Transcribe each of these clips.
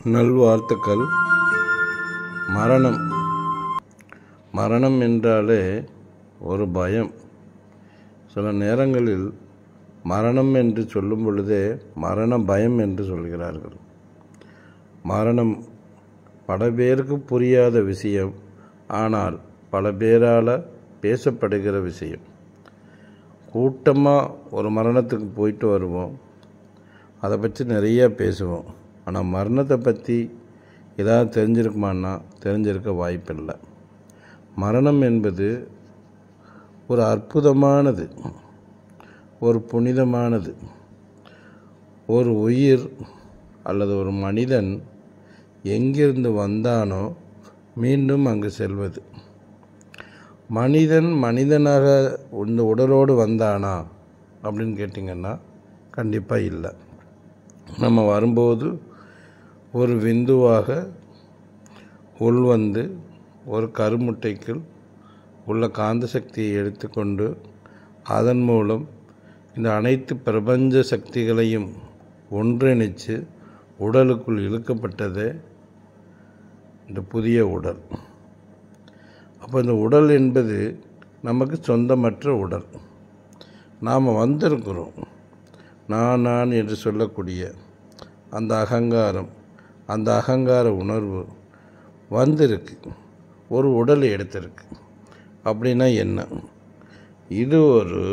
நல்வாழ்த்துக்கள் மரணம் மரணம் என்றாலே ஒரு பயம் சில நேரங்களில் மரணம் என்று சொல்லும் பொழுதே மரண பயம் என்று சொல்கிறார்கள் மரணம் பல பேருக்கு புரியாத விஷயம் ஆனால் பல பேரால் பேசப்படுகிற விஷயம் கூட்டமாக ஒரு மரணத்துக்கு போயிட்டு வருவோம் அதை பற்றி நிறைய பேசுவோம் ஆனால் மரணத்தை பற்றி ஏதாவது தெரிஞ்சிருக்குமான்னா தெரிஞ்சிருக்க வாய்ப்பில்லை மரணம் என்பது ஒரு அற்புதமானது ஒரு புனிதமானது ஒரு உயிர் அல்லது ஒரு மனிதன் எங்கிருந்து வந்தானோ மீண்டும் அங்கு செல்வது மனிதன் மனிதனாக இந்த உடலோடு வந்தானா அப்படின்னு கேட்டிங்கன்னா கண்டிப்பாக இல்லை நம்ம வரும்போது ஒரு விந்துவாக உள்வந்து ஒரு கருமுட்டைக்குள் உள்ள காந்த சக்தியை எடுத்துக்கொண்டு அதன் மூலம் இந்த அனைத்து பிரபஞ்ச சக்திகளையும் ஒன்றிணைச்சு உடலுக்குள் இழுக்கப்பட்டதே இந்த புதிய உடல் அப்போ இந்த உடல் என்பது நமக்கு சொந்தமற்ற உடல் நாம் வந்திருக்கிறோம் நான் நான் என்று சொல்லக்கூடிய அந்த அகங்காரம் அந்த அகங்கார உணர்வு வந்திருக்கு ஒரு உடலை எடுத்திருக்கு அப்படின்னா என்ன இது ஒரு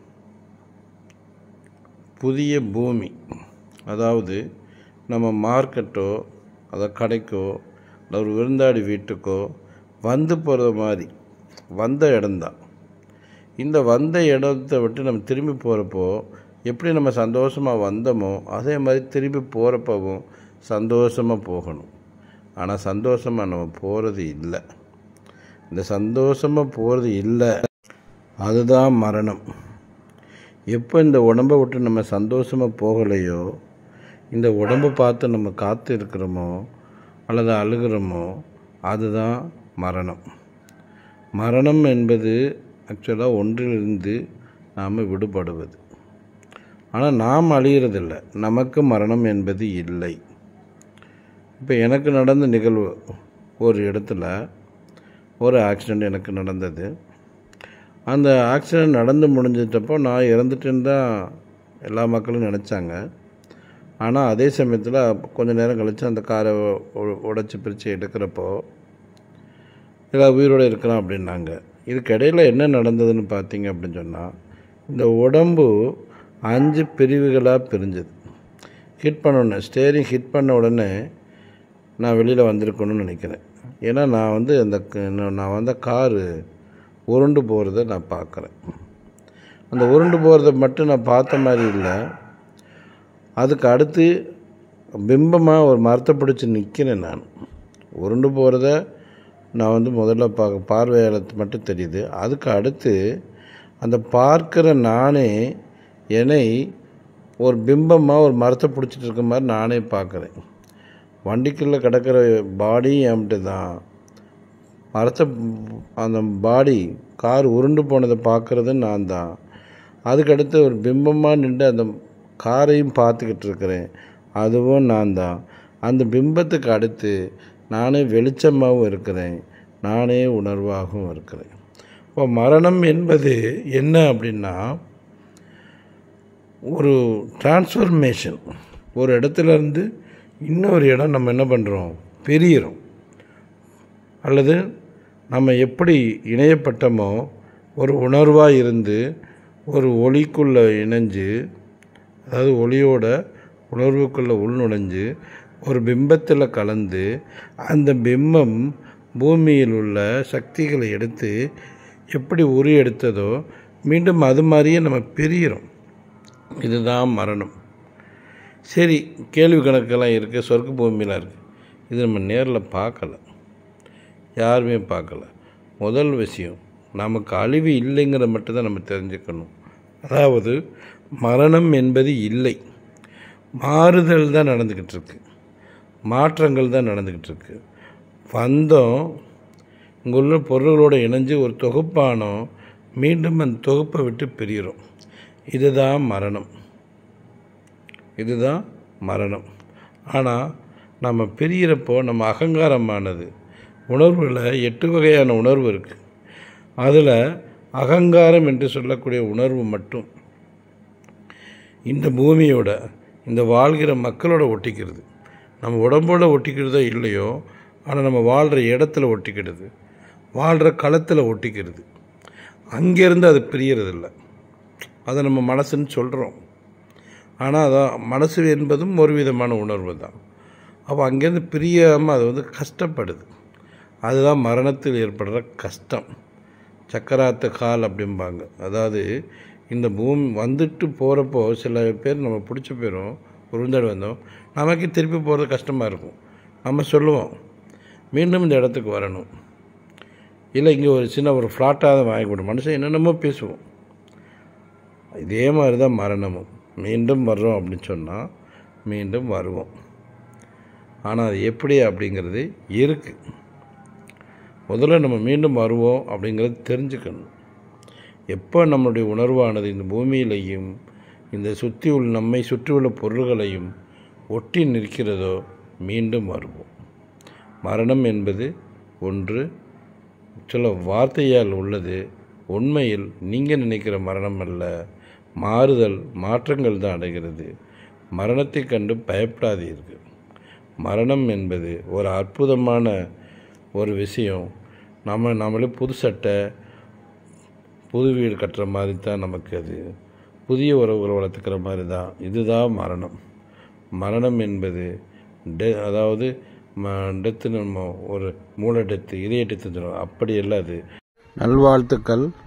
புதிய பூமி அதாவது நம்ம மார்க்கெட்டோ அதை கடைக்கோ இல்லை ஒரு விருந்தாடி வீட்டுக்கோ வந்து போகிற மாதிரி வந்த இடம்தான் இந்த வந்த இடத்த விட்டு நம்ம திரும்பி போகிறப்போ எப்படி நம்ம சந்தோஷமாக வந்தோமோ அதே மாதிரி திரும்பி போகிறப்பவும் சந்தோஷமாக போகணும் ஆனால் சந்தோஷமாக நம்ம போகிறது இல்லை இந்த சந்தோஷமாக போகிறது இல்லை அதுதான் மரணம் எப்போ இந்த உடம்பை விட்டு நம்ம சந்தோஷமாக போகலையோ இந்த உடம்பை பார்த்து நம்ம காத்து இருக்கிறோமோ அல்லது அழுகிறோமோ அதுதான் மரணம் மரணம் என்பது ஆக்சுவலாக ஒன்றிலிருந்து நாம் விடுபடுவது ஆனால் நாம் அழிகிறதில்லை நமக்கு மரணம் என்பது இல்லை இப்போ எனக்கு நடந்த நிகழ்வு ஒரு இடத்துல ஒரு ஆக்சிடெண்ட் எனக்கு நடந்தது அந்த ஆக்சிடெண்ட் நடந்து முடிஞ்சிட்டப்போ நான் இறந்துட்டேன்னு தான் எல்லா மக்களும் நினச்சாங்க ஆனால் அதே சமயத்தில் கொஞ்சம் நேரம் கழித்து அந்த காரை உடச்சி பிரித்து எடுக்கிறப்போ இல்லை உயிரோடு இருக்கலாம் அப்படின்னாங்க இதுக்கு இடையில் என்ன நடந்ததுன்னு பார்த்தீங்க அப்படின்னு சொன்னால் இந்த உடம்பு அஞ்சு பிரிவுகளாக பிரிஞ்சுது ஹிட் பண்ண ஸ்டேரிங் ஹிட் பண்ண உடனே நான் வெளியில் வந்திருக்கணும்னு நினைக்கிறேன் ஏன்னா நான் வந்து அந்த நான் வந்த காரு உருண்டு போகிறத நான் பார்க்குறேன் அந்த உருண்டு போகிறத மட்டும் நான் பார்த்த மாதிரி இல்லை அதுக்கு அடுத்து பிம்பமாக ஒரு மரத்தை பிடிச்சி நிற்கிறேன் நான் உருண்டு போகிறத நான் வந்து முதல்ல பார்க்க பார்வையாளத்து மட்டும் தெரியுது அதுக்கு அடுத்து அந்த பார்க்குற நானே என்னை ஒரு பிம்பமாக ஒரு மரத்தை பிடிச்சிட்டு இருக்க மாதிரி நானே பார்க்குறேன் வண்டிக்குள்ளே கிடக்கிற பாடி என்கிட்ட தான் மரத்தை அந்த பாடி கார் உருண்டு போனதை பார்க்குறது நான் தான் அதுக்கடுத்து ஒரு பிம்பமாக நின்று அந்த காரையும் பார்த்துக்கிட்டு இருக்கிறேன் அதுவும் நான் தான் அந்த பிம்பத்துக்கு அடுத்து நானே வெளிச்சமாகவும் இருக்கிறேன் நானே உணர்வாகவும் இருக்கிறேன் இப்போ மரணம் என்பது என்ன அப்படின்னா ஒரு டிரான்ஸ்ஃபர்மேஷன் ஒரு இடத்துலேருந்து இன்னொரு இடம் நம்ம என்ன பண்ணுறோம் பெரியறோம் அல்லது நம்ம எப்படி இணையப்பட்டோமோ ஒரு உணர்வாக இருந்து ஒரு ஒளிக்குள்ளே இணைஞ்சு அதாவது ஒளியோட உணர்வுக்குள்ளே உள்நுழைஞ்சு ஒரு பிம்பத்தில் கலந்து அந்த பிம்பம் பூமியில் உள்ள சக்திகளை எடுத்து எப்படி உரி எடுத்ததோ மீண்டும் அது மாதிரியே நம்ம பிரியிறோம் இதுதான் மரணம் சரி கேள்வி கணக்கெல்லாம் இருக்குது சொர்க்க பூமியெலாம் இருக்குது இது நம்ம நேரில் பார்க்கல யாருமே பார்க்கல முதல் விஷயம் நமக்கு அழிவு இல்லைங்கிற மட்டும்தான் நம்ம தெரிஞ்சுக்கணும் அதாவது மரணம் என்பது இல்லை மாறுதல் தான் நடந்துக்கிட்டு இருக்கு மாற்றங்கள் தான் நடந்துக்கிட்டு இருக்கு வந்தோம் இங்கே உள்ள பொருள்களோடு இணைஞ்சு ஒரு தொகுப்பானோம் மீண்டும் அந்த தொகுப்பை விட்டு பிரிகிறோம் இதுதான் மரணம் இதுதான் மரணம் ஆனால் நம்ம பிரியிறப்போ நம்ம அகங்காரமானது உணர்வில் எட்டு வகையான உணர்வு இருக்குது அதில் அகங்காரம் என்று சொல்லக்கூடிய உணர்வு மட்டும் இந்த பூமியோட இந்த வாழ்கிற மக்களோட ஒட்டிக்கிறது நம்ம உடம்போட ஒட்டிக்கிறதோ இல்லையோ ஆனால் நம்ம வாழ்கிற இடத்துல ஒட்டிக்கிடுது வாழ்கிற களத்தில் ஒட்டிக்கிறது அங்கேருந்து அது பிரியறதில்ல அதை நம்ம மனசுன்னு சொல்கிறோம் ஆனால் அதான் மனசு என்பதும் ஒரு விதமான உணர்வு தான் அப்போ அங்கேருந்து பிரியாமல் அது வந்து கஷ்டப்படுது அதுதான் மரணத்தில் ஏற்படுற கஷ்டம் சக்கராத்த கால் அப்படிம்பாங்க அதாவது இந்த பூமி வந்துட்டு போகிறப்போ சில பேர் நம்ம பிடிச்ச பேரும் ஒரு விருந்தாடி வந்தோம் நமக்கு திருப்பி போகிறது கஷ்டமாக இருக்கும் நம்ம சொல்லுவோம் மீண்டும் இந்த இடத்துக்கு வரணும் இல்லை இங்கே ஒரு சின்ன ஒரு ஃப்ளாட்டாக தான் வாங்கி கொடுக்கும் மனுஷன் என்னென்னமோ பேசுவோம் இதே மாதிரி தான் மரணமும் மீண்டும் வர்றோம் அப்படின்னு சொன்னால் மீண்டும் வருவோம் ஆனால் அது எப்படி அப்படிங்கிறது இருக்குது முதல்ல நம்ம மீண்டும் வருவோம் அப்படிங்கிறது தெரிஞ்சுக்கணும் எப்போ நம்மளுடைய உணர்வானது இந்த பூமியிலையும் இந்த சுற்றி உள்ள நம்மை சுற்றியுள்ள பொருள்களையும் ஒட்டி நிற்கிறதோ மீண்டும் வருவோம் மரணம் என்பது ஒன்று சில வார்த்தையால் உள்ளது உண்மையில் நீங்கள் நினைக்கிற மரணம் அல்ல மாறுதல் மாற்றங்கள் தான் அடைகிறது மரணத்தை கண்டு பயப்படாதீர்கள் மரணம் என்பது ஒரு அற்புதமான ஒரு விஷயம் நம்ம நம்மளே புது சட்டை புது வீடு கட்டுற மாதிரி தான் நமக்கு அது புதிய உறவுகளை வளர்த்துக்கிற மாதிரி தான் இதுதான் மரணம் மரணம் என்பது டெ அதாவது டெத்து நம்ம ஒரு மூளை டெத்து இதய டெத்து அப்படி இல்லை அது நல்வாழ்த்துக்கள்